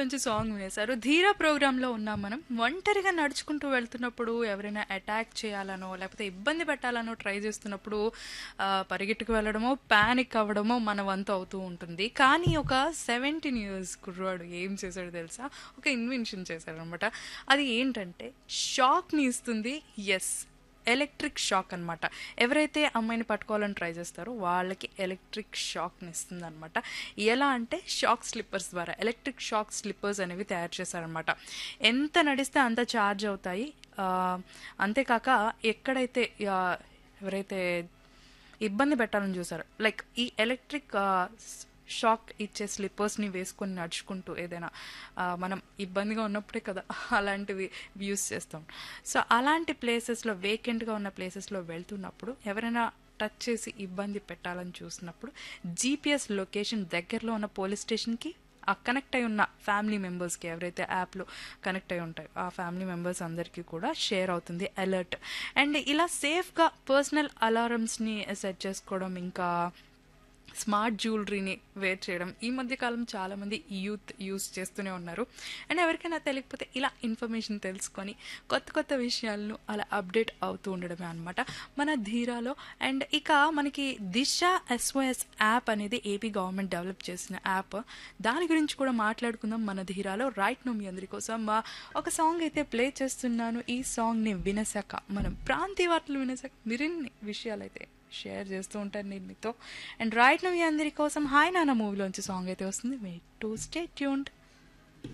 మూవీలోంచి song వినేశారు ధీరా ప్రోగ్రాంలో ఉన్నాం మనం ఒంటరిగా నడుచుకుంటూ వెళ్తున్నప్పుడు ఎవరైనా అటాక్ చేయాలనో లేకపోతే ఇబ్బంది పెట్టాలనో ట్రై చేస్తున్నప్పుడు ఆ, పరిగెట్టుకు వెళ్ళడమో ప్యానిక్ అవ్వడమో మన వంతు అవుతూ ఉంటుంది కానీ ఒక సెవెంటీన్ ఇయర్స్ కుర్రాడు ఏం చేశాడు తెలుసా ఒక ఇన్వెన్షన్ చేశాడు అనమాట అది ఏంటంటే షాక్ని ఇస్తుంది ఎస్ ఎలక్ట్రిక్ షాక్ అనమాట ఎవరైతే అమ్మాయిని పట్టుకోవాలని ట్రై చేస్తారో వాళ్ళకి ఎలక్ట్రిక్ షాక్ని ఇస్తుంది అనమాట ఎలా అంటే షాక్ స్లిప్పర్స్ ద్వారా ఎలక్ట్రిక్ షాక్ స్లిప్పర్స్ అనేవి తయారు చేశారనమాట ఎంత నడిస్తే అంత ఛార్జ్ అవుతాయి ఆ, అంతేకాక ఎక్కడైతే ఆ, ఎవరైతే ఇబ్బంది పెట్టాలని చూసారు లైక్ ఈ ఎలక్ట్రిక్ షాక్ ఇచ్చే స్లిప్పర్స్ని వేసుకొని నడుచుకుంటూ ఏదైనా ఆ, మనం ఇబ్బందిగా ఉన్నప్పుడే కదా అలాంటివి యూస్ చేస్తాం సో అలాంటి ప్లేసెస్లో వేకెంట్గా ఉన్న ప్లేసెస్లో వెళ్తున్నప్పుడు ఎవరైనా టచ్ చేసి ఇబ్బంది పెట్టాలని చూసినప్పుడు జీపీఎస్ లొకేషన్ దగ్గరలో ఉన్న పోలీస్ స్టేషన్కి ఆ కనెక్ట్ అయి ఉన్న ఫ్యామిలీ మెంబర్స్కి ఎవరైతే యాప్లో కనెక్ట్ అయి ఉంటాయో ఆ ఫ్యామిలీ మెంబర్స్ అందరికీ కూడా షేర్ అవుతుంది అలర్ట్ అండ్ ఇలా సేఫ్గా పర్సనల్ అలారమ్స్ని సెట్ చేసుకోవడం ఇంకా స్మార్ట్ జ్యువెలరీని వేర్ చేయడం ఈ మధ్య కాలం చాలామంది యూత్ యూస్ చేస్తూనే ఉన్నారు అండ్ ఎవరికైనా తెలియకపోతే ఇలా ఇన్ఫర్మేషన్ తెలుసుకొని కొత్త కొత్త విషయాలను అలా అప్డేట్ అవుతూ ఉండడమే అనమాట మన ధీరాలో అండ్ ఇక మనకి దిశ ఎస్ఓఎస్ యాప్ అనేది ఏపీ గవర్నమెంట్ డెవలప్ చేసిన యాప్ దాని గురించి కూడా మాట్లాడుకుందాం మన ధీరాలో రైట్ నో మీ అందరి కోసం ఆ, ఒక సాంగ్ అయితే ప్లే చేస్తున్నాను ఈ సాంగ్ని వినసాక మనం ప్రాంతీయ వార్తలు వినసాక మరిన్ని విషయాలు అయితే షేర్ చేస్తూ ఉంటాను నేను మీతో అండ్ రైట్ నో మీ అందరి కోసం హాయ్ నాన్న మూవీలోంచి సాంగ్ అయితే వస్తుంది వెయిట్ టు స్టే ట్యూన్డ్